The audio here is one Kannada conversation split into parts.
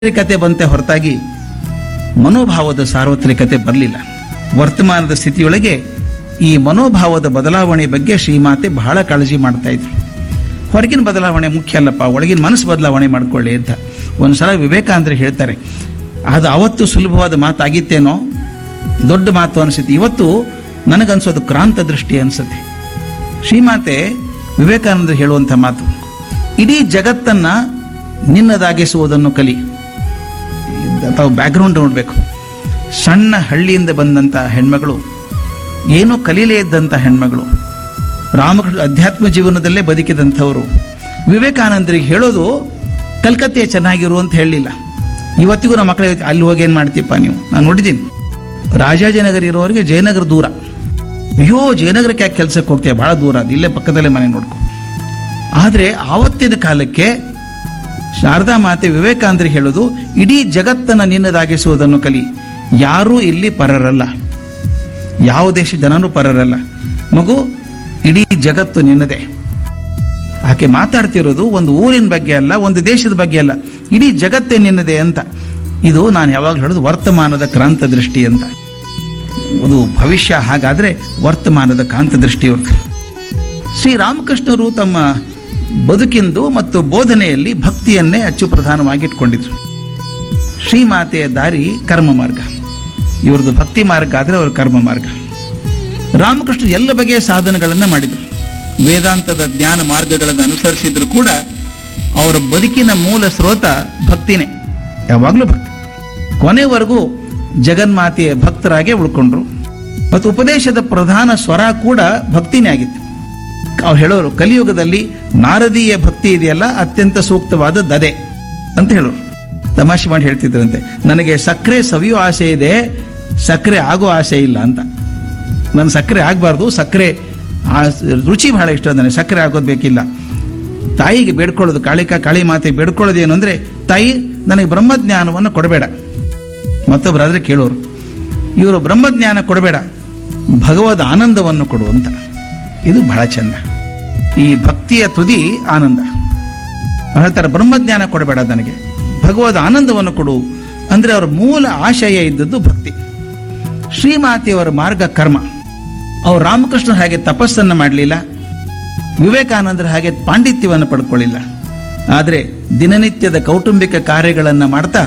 ಸಾರ್ವತ್ರಿಕತೆ ಬಂತೆ ಹೊರತಾಗಿ ಮನೋಭಾವದ ಸಾರ್ವತ್ರಿಕತೆ ಬರಲಿಲ್ಲ ವರ್ತಮಾನದ ಸ್ಥಿತಿಯೊಳಗೆ ಈ ಮನೋಭಾವದ ಬದಲಾವಣೆ ಬಗ್ಗೆ ಶ್ರೀಮಾತೆ ಬಹಳ ಕಾಳಜಿ ಮಾಡ್ತಾ ಇದ್ರು ಹೊರಗಿನ ಬದಲಾವಣೆ ಮುಖ್ಯ ಅಲ್ಲಪ್ಪ ಒಳಗಿನ ಮನಸ್ಸು ಬದಲಾವಣೆ ಮಾಡ್ಕೊಳ್ಳಿ ಅಂತ ಒಂದ್ಸಲ ವಿವೇಕಾನಂದರು ಹೇಳ್ತಾರೆ ಅದು ಅವತ್ತು ಸುಲಭವಾದ ಮಾತಾಗಿತ್ತೇನೋ ದೊಡ್ಡ ಮಾತು ಅನಿಸುತ್ತೆ ಇವತ್ತು ನನಗನ್ಸೋದು ಕ್ರಾಂತ ದೃಷ್ಟಿ ಅನ್ಸುತ್ತೆ ಶ್ರೀಮಾತೆ ವಿವೇಕಾನಂದರು ಹೇಳುವಂಥ ಮಾತು ಇಡೀ ಜಗತ್ತನ್ನ ನಿನ್ನದಾಗಿಸುವುದನ್ನು ಕಲಿ ತಾವು ಬ್ಯಾಕ್ಗ್ರೌಂಡ್ ನೋಡಬೇಕು ಸಣ್ಣ ಹಳ್ಳಿಯಿಂದ ಬಂದಂಥ ಹೆಣ್ಮಗಳು ಏನೂ ಕಲೀಲೇ ಇದ್ದಂಥ ಹೆಣ್ಮಗಳು ರಾಮಕೃಷ್ಣ ಅಧ್ಯಾತ್ಮ ಜೀವನದಲ್ಲೇ ಬದುಕಿದಂಥವರು ವಿವೇಕಾನಂದರಿಗೆ ಹೇಳೋದು ಕಲ್ಕತ್ತೆ ಚೆನ್ನಾಗಿರು ಅಂತ ಹೇಳಲಿಲ್ಲ ಇವತ್ತಿಗೂ ನಮ್ಮ ಮಕ್ಕಳಿಗೆ ಅಲ್ಲಿ ಹೋಗಿ ಏನು ಮಾಡ್ತೀಪ್ಪ ನೀವು ನಾನು ನೋಡಿದ್ದೀನಿ ರಾಜಾಜಿನಗರ ಇರೋರಿಗೆ ಜಯನಗರ ದೂರ ಅಯ್ಯೋ ಜಯನಗರಕ್ಕೆ ಯಾಕೆ ಕೆಲಸಕ್ಕೆ ಹೋಗ್ತೀಯ ಬಹಳ ದೂರ ಅದು ಇಲ್ಲೇ ಪಕ್ಕದಲ್ಲೇ ಮನೆ ನೋಡ್ಕೊ ಆದರೆ ಆವತ್ತಿನ ಕಾಲಕ್ಕೆ ಶಾರದಾ ಮಾತೆ ವಿವೇಕಾನಂದರಿಗೆ ಹೇಳೋದು ಇಡೀ ಜಗತ್ತನ್ನ ನಿನ್ನದಾಗಿಸುವುದನ್ನು ಕಲಿ ಯಾರೂ ಇಲ್ಲಿ ಪರರಲ್ಲ ಯಾವ ದೇಶ ಜನನೂ ಪರರಲ್ಲ ಮಗು ಇಡೀ ಜಗತ್ತು ನಿನ್ನದೇ ಆಕೆ ಮಾತಾಡ್ತಿರೋದು ಒಂದು ಊರಿನ ಬಗ್ಗೆ ಅಲ್ಲ ಒಂದು ದೇಶದ ಬಗ್ಗೆ ಅಲ್ಲ ಇಡೀ ಜಗತ್ತೇ ನಿನ್ನದೇ ಅಂತ ಇದು ನಾನು ಯಾವಾಗ ಹೇಳೋದು ವರ್ತಮಾನದ ಕ್ರಾಂತ ದೃಷ್ಟಿ ಅಂತ ಅದು ಭವಿಷ್ಯ ಹಾಗಾದ್ರೆ ವರ್ತಮಾನದ ಕಾಂತ ದೃಷ್ಟಿಯವ್ರದ್ದು ಶ್ರೀರಾಮಕೃಷ್ಣರು ತಮ್ಮ ಬದುಕಿಂದು ಮತ್ತು ಬೋಧನೆಯಲ್ಲಿ ಭಕ್ತಿಯನ್ನೇ ಅಚ್ಚು ಪ್ರಧಾನವಾಗಿ ಇಟ್ಕೊಂಡಿದ್ರು ಶ್ರೀಮಾತೆಯ ದಾರಿ ಕರ್ಮ ಮಾರ್ಗ ಇವ್ರದ್ದು ಭಕ್ತಿ ಮಾರ್ಗ ಆದ್ರೆ ಅವ್ರ ಕರ್ಮ ಮಾರ್ಗ ರಾಮಕೃಷ್ಣ ಎಲ್ಲ ಬಗೆಯ ಸಾಧನೆಗಳನ್ನ ಮಾಡಿದರು ವೇದಾಂತದ ಜ್ಞಾನ ಮಾರ್ಗಗಳನ್ನು ಅನುಸರಿಸಿದ್ರು ಕೂಡ ಅವರ ಬದುಕಿನ ಮೂಲ ಸ್ರೋತ ಭಕ್ತಿನೇ ಯಾವಾಗಲೂ ಭಕ್ತಿ ಕೊನೆವರೆಗೂ ಜಗನ್ಮಾತೆಯ ಭಕ್ತರಾಗೇ ಉಳ್ಕೊಂಡ್ರು ಮತ್ತು ಉಪದೇಶದ ಪ್ರಧಾನ ಸ್ವರ ಕೂಡ ಭಕ್ತಿನೇ ಆಗಿತ್ತು ಅವ್ರು ಹೇಳೋರು ಕಲಿಯುಗದಲ್ಲಿ ನಾರದೀಯ ಭಕ್ತಿ ಇದೆಯಲ್ಲ ಅತ್ಯಂತ ಸೂಕ್ತವಾದದ್ದು ಅದೇ ಅಂತ ಹೇಳೋರು ತಮಾಷೆ ಮಾಡಿ ಹೇಳ್ತಿದ್ರಂತೆ ನನಗೆ ಸಕ್ಕರೆ ಸವಿಯೋ ಆಸೆ ಇದೆ ಸಕ್ಕರೆ ಆಗೋ ಆಸೆ ಇಲ್ಲ ಅಂತ ನನ್ನ ಸಕ್ಕರೆ ಆಗಬಾರ್ದು ಸಕ್ಕರೆ ಆ ರುಚಿ ಬಹಳ ಇಷ್ಟ ನನಗೆ ಸಕ್ಕರೆ ಆಗೋದು ಬೇಕಿಲ್ಲ ತಾಯಿಗೆ ಬೇಡ್ಕೊಳ್ಳೋದು ಕಾಳಿಕ ಕಾಳಿ ಮಾತೆ ಬೇಡ್ಕೊಳ್ಳೋದು ಏನು ಅಂದ್ರೆ ತಾಯಿ ನನಗೆ ಬ್ರಹ್ಮಜ್ಞಾನವನ್ನು ಕೊಡಬೇಡ ಮತ್ತೊಬ್ಬರಾದ್ರೆ ಕೇಳೋರು ಇವರು ಬ್ರಹ್ಮಜ್ಞಾನ ಕೊಡಬೇಡ ಭಗವದ್ ಆನಂದವನ್ನು ಕೊಡು ಅಂತ ಇದು ಬಹಳ ಚಂದ ಈ ಭಕ್ತಿಯ ತುದಿ ಆನಂದ ಹೇಳ್ತಾರೆ ಬ್ರಹ್ಮಜ್ಞಾನ ಕೊಡಬೇಡ ನನಗೆ ಭಗವದ್ ಆನಂದವನ್ನು ಕೊಡು ಅಂದ್ರೆ ಅವರ ಮೂಲ ಆಶಯ ಇದ್ದದ್ದು ಭಕ್ತಿ ಶ್ರೀಮಾತೆಯವರ ಮಾರ್ಗ ಕರ್ಮ ಅವ್ರು ರಾಮಕೃಷ್ಣ ಹಾಗೆ ತಪಸ್ಸನ್ನು ಮಾಡಲಿಲ್ಲ ವಿವೇಕಾನಂದರ ಹಾಗೆ ಪಾಂಡಿತ್ಯವನ್ನು ಪಡ್ಕೊಳ್ಳಿಲ್ಲ ಆದರೆ ದಿನನಿತ್ಯದ ಕೌಟುಂಬಿಕ ಕಾರ್ಯಗಳನ್ನು ಮಾಡ್ತಾ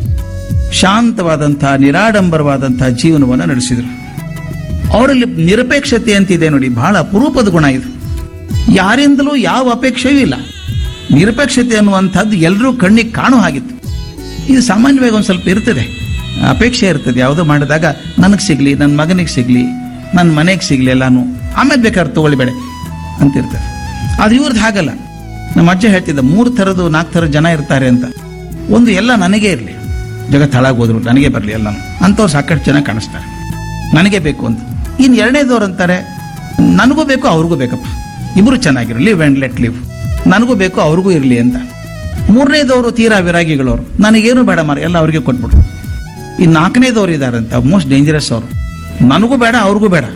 ಶಾಂತವಾದಂತಹ ನಿರಾಡಂಬರವಾದಂತಹ ಜೀವನವನ್ನು ನಡೆಸಿದರು ಅವರಲ್ಲಿ ನಿರಪೇಕ್ಷತೆ ಅಂತಿದೆ ನೋಡಿ ಬಹಳ ಅಪರೂಪದ ಗುಣ ಇದು ಯಾರಿಂದಲೂ ಯಾವ ಅಪೇಕ್ಷೆಯೂ ಇಲ್ಲ ನಿರಪೇಕ್ಷತೆ ಅನ್ನುವಂಥದ್ದು ಎಲ್ಲರೂ ಕಣ್ಣಿಗೆ ಕಾಣೋ ಹಾಗಿತ್ತು ಇದು ಸಾಮಾನ್ಯವಾಗಿ ಒಂದು ಸ್ವಲ್ಪ ಇರ್ತದೆ ಅಪೇಕ್ಷೆ ಇರ್ತದೆ ಯಾವುದೋ ಮಾಡಿದಾಗ ನನಗೆ ಸಿಗ್ಲಿ ನನ್ನ ಮಗನಿಗೆ ಸಿಗ್ಲಿ ನನ್ನ ಮನೆಗೆ ಸಿಗ್ಲಿ ಎಲ್ಲಾನು ಆಮೇಲೆ ಬೇಕಾದ್ರೆ ತಗೊಳ್ಬೇಡ ಅಂತಿರ್ತಾರೆ ಅದು ಇವ್ರದ್ದು ಹಾಗಲ್ಲ ನಮ್ಮ ಅಜ್ಜ ಹೇಳ್ತಿದ್ದ ಮೂರು ಥರದ್ದು ನಾಲ್ಕು ಥರದ ಜನ ಇರ್ತಾರೆ ಅಂತ ಒಂದು ಎಲ್ಲ ನನಗೇ ಇರಲಿ ಜಗತ್ತು ಹಾಳಾಗೋದ್ರು ನನಗೆ ಬರಲಿ ಎಲ್ಲಾನು ಅಂಥವ್ರು ಸಾಕಷ್ಟು ಜನ ಕಾಣಿಸ್ತಾರೆ ನನಗೆ ಬೇಕು ಅಂತ ಇನ್ನು ಎರಡನೇದವ್ರು ಅಂತಾರೆ ನನಗೂ ಬೇಕು ಅವ್ರಿಗೂ ಬೇಕಪ್ಪ ಇಬ್ರು ಚೆನ್ನಾಗಿರಲಿ ಲಿವ್ ಆ್ಯಂಡ್ ಲೆಟ್ ಲಿವ್ ನನಗೂ ಬೇಕು ಅವ್ರಿಗೂ ಇರಲಿ ಅಂತ ಮೂರನೇದವರು ತೀರಾ ವಿರಾಗಿಗಳವರು ನನಗೇನು ಬೇಡ ಮಾರ ಎಲ್ಲ ಅವ್ರಿಗೆ ಕೊಟ್ಬಿಡು ಈ ನಾಲ್ಕನೇದವ್ರು ಇದಾರಂತ ಮೋಸ್ಟ್ ಡೇಂಜರಸ್ ಅವರು ನನಗೂ ಬೇಡ ಅವ್ರಿಗೂ ಬೇಡ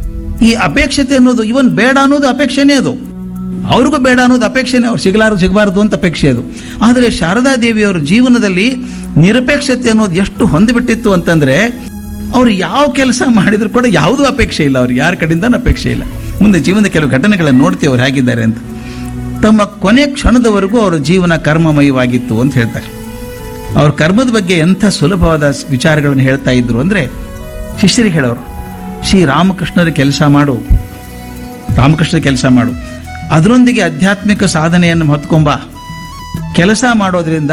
ಈ ಅಪೇಕ್ಷತೆ ಅನ್ನೋದು ಇವನ್ ಬೇಡ ಅನ್ನೋದು ಅಪೇಕ್ಷೆನೇ ಅದು ಅವ್ರಿಗೂ ಬೇಡ ಅನ್ನೋದು ಅಪೇಕ್ಷೆನೇ ಅವ್ರು ಸಿಗಲಾರದು ಸಿಗಬಾರದು ಅಂತ ಅಪೇಕ್ಷೆ ಅದು ಆದರೆ ಶಾರದಾ ದೇವಿಯವರ ಜೀವನದಲ್ಲಿ ನಿರಪೇಕ್ಷತೆ ಅನ್ನೋದು ಎಷ್ಟು ಹೊಂದಿಬಿಟ್ಟಿತ್ತು ಅಂತಂದ್ರೆ ಅವ್ರು ಯಾವ ಕೆಲಸ ಮಾಡಿದ್ರು ಕೂಡ ಯಾವುದೂ ಅಪೇಕ್ಷೆ ಇಲ್ಲ ಅವ್ರಿಗೆ ಯಾರ ಕಡೆಯಿಂದ ಅಪೇಕ್ಷೆ ಇಲ್ಲ ಮುಂದೆ ಜೀವನದ ಕೆಲವು ಘಟನೆಗಳನ್ನು ನೋಡ್ತೀವಿ ಅವ್ರು ಹೇಗಿದ್ದಾರೆ ಅಂತ ತಮ್ಮ ಕೊನೆ ಕ್ಷಣದವರೆಗೂ ಅವರ ಜೀವನ ಕರ್ಮಮಯವಾಗಿತ್ತು ಅಂತ ಹೇಳ್ತಾರೆ ಅವ್ರ ಕರ್ಮದ ಬಗ್ಗೆ ಎಂಥ ಸುಲಭವಾದ ವಿಚಾರಗಳನ್ನು ಹೇಳ್ತಾ ಇದ್ರು ಅಂದ್ರೆ ಶಿಷ್ಯರಿಗೆ ಹೇಳೋರು ಶ್ರೀ ರಾಮಕೃಷ್ಣರ ಕೆಲಸ ಮಾಡು ರಾಮಕೃಷ್ಣ ಕೆಲಸ ಮಾಡು ಅದರೊಂದಿಗೆ ಆಧ್ಯಾತ್ಮಿಕ ಸಾಧನೆಯನ್ನು ಹೊತ್ಕೊಂಬ ಕೆಲಸ ಮಾಡೋದ್ರಿಂದ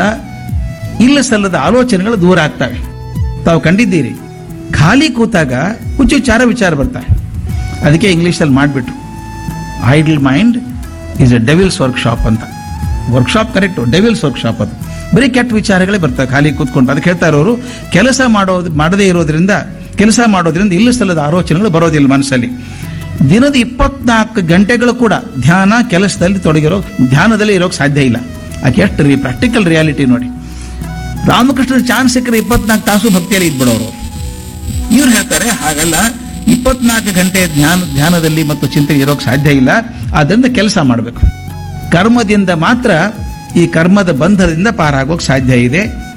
ಇಲ್ಲ ಸಲ್ಲದ ಆಲೋಚನೆಗಳು ದೂರ ಆಗ್ತವೆ ತಾವು ಕಂಡಿದ್ದೀರಿ ಖಾಲಿ ಕೂತಾಗ ಹುಚ್ಚುಚ್ಚಾರ ವಿಚಾರ ಬರ್ತಾರೆ ಅದಕ್ಕೆ ಇಂಗ್ಲೀಷಲ್ಲಿ ಮಾಡಿಬಿಟ್ರು idle mind is a devil's workshop ಅಂತ ವರ್ಕ್ಶಾಪ್ ಕರೆಕ್ಟು ಡೆವಿಲ್ಸ್ ವರ್ಕ್ಶಾಪ್ ಅದು ಬರೀ ಕೆಟ್ಟ ವಿಚಾರಗಳೇ ಬರ್ತವೆ ಖಾಲಿ ಕೂತ್ಕೊಂಡು ಅದಕ್ಕೆ ಹೇಳ್ತಾ ಇರೋರು ಕೆಲಸ ಮಾಡೋದು ಮಾಡದೇ ಇರೋದ್ರಿಂದ ಕೆಲಸ ಮಾಡೋದ್ರಿಂದ ಇಲ್ಲ ಸಲ್ಲದ ಆಲೋಚನೆಗಳು ಬರೋದಿಲ್ಲ ಮನಸ್ಸಲ್ಲಿ ದಿನದ ಇಪ್ಪತ್ನಾಲ್ಕು ಗಂಟೆಗಳು ಕೂಡ ಧ್ಯಾನ ಕೆಲಸದಲ್ಲಿ ತೊಡಗಿರೋ ಧ್ಯಾನದಲ್ಲಿ ಇರೋಕೆ ಸಾಧ್ಯ ಇಲ್ಲ ಆಕೆ ಎಷ್ಟು ರೀ ಪ್ರಾಕ್ಟಿಕಲ್ ರಿಯಾಲಿಟಿ ನೋಡಿ ರಾಮಕೃಷ್ಣರ ಚಾನ್ಸ್ ಸಿಕ್ಕರೆ ಇಪ್ಪತ್ನಾಲ್ಕು ತಾಸು ಭಕ್ತಿಯಲ್ಲಿ ಇದ್ಬಿಡೋರು ಇವ್ರು ಹೇಳ್ತಾರೆ ಹಾಗಲ್ಲ ಇಪ್ಪತ್ನಾಲ್ಕು ಗಂಟೆ ಧ್ಯಾನ ಧ್ಯಾನದಲ್ಲಿ ಮತ್ತು ಚಿಂತನೆ ಇರೋಕೆ ಸಾಧ್ಯ ಇಲ್ಲ ಆದ್ದರಿಂದ ಕೆಲಸ ಮಾಡಬೇಕು ಕರ್ಮದಿಂದ ಮಾತ್ರ ಈ ಕರ್ಮದ ಬಂಧದಿಂದ ಪಾರಾಗೋಕ್ ಸಾಧ್ಯ ಇದೆ